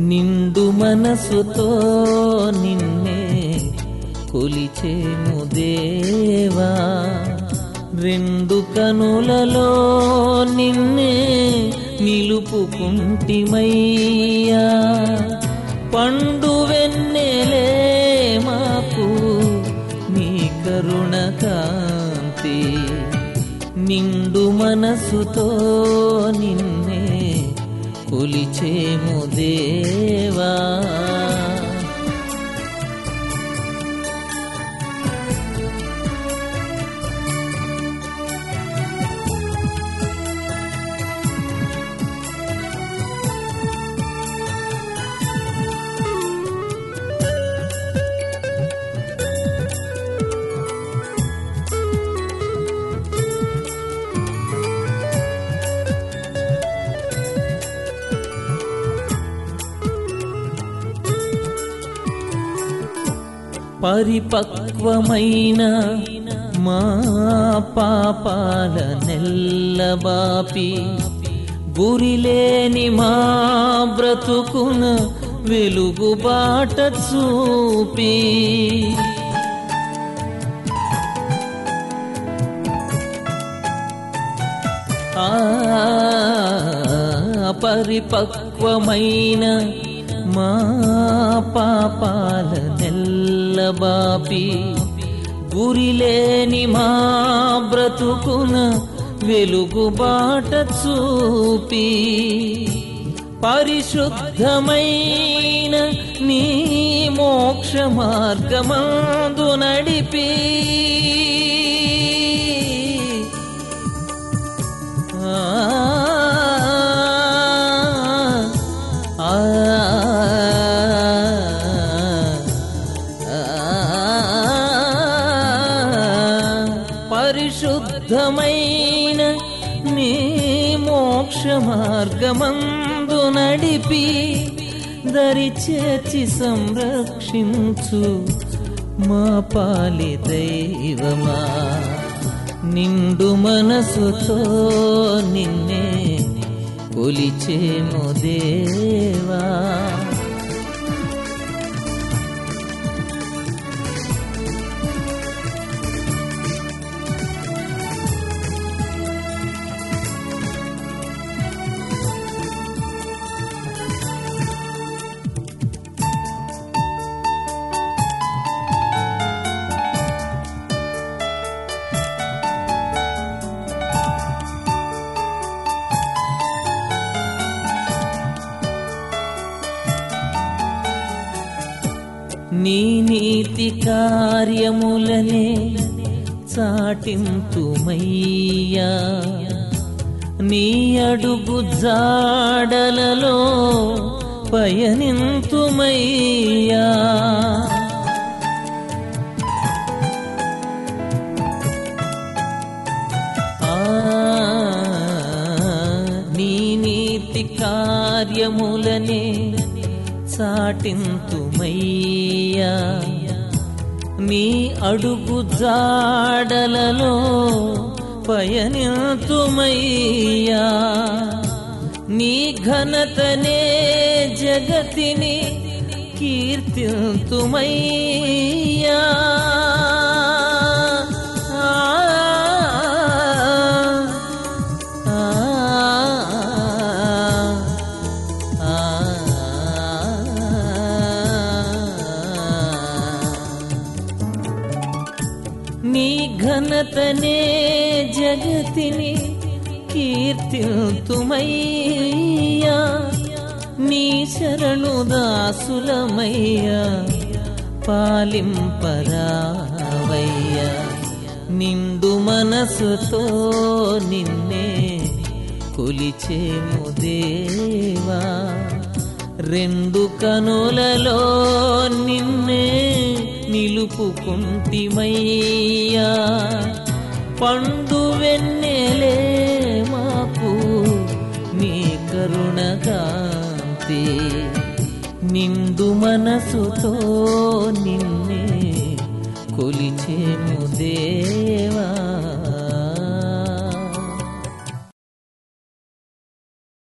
నిండు మనసుతో నిన్నే కొలిచేము దేవా రెండు కనులలో నిన్నే నిలుపుకుంటిమయ్యా పండు వెన్నెలే మాకు నీ కరుణ కాంతి నిండు మనసుతో నిన్నే కొలిచేము దేవా పరిపక్వమైన మా పాపాల నెల్లబాపి గురిలేని మా బ్రతుకున వెలుగు బాట చూపి ఆ పరిపక్వమైన మా పాపాల నెల్లబాపి గురిలేని మా బ్రతుకున వెలుగు బాట చూపి పరిశుద్ధమైన నీ మోక్ష మార్గమందు నడిపి ఆ పరిశుద్ధమైన నీ మోక్ష మార్గమందు నడిపి దరి చేర్చి సంరక్షించు మా పాలి దైవమా నిండు మనసుతో నిన్నే కొలిచేము దేవా నీ నీతి కార్యములనే చాటింతుమయ్యా నీ అడుగు జాడలలో పయనింతుమయ్యా ఆ, నీ నీతి కార్యములనే చాటింతుమయ్యా నీ అడుగు జాడలలో పయనితుమయ్యా నీ ఘనతనే జగతిని కీర్తితుమయ్యా ఆ, ఆ, నీ ఘనతనే జగతిని కీర్తితుమయ్యా నీ శరణు దాసులమయ్యా పాలింపరావయ్యా నిండు మనసుతో నిన్నే కొలిచేము దేవా రెండు కనులలో నిన్నే నిలుపుకుంటిమయ్యా పండు వెన్నెలే మాకు నీ కరుణ కాంతి నిండు మనసుతో నిన్నే కొలిచేము దేవా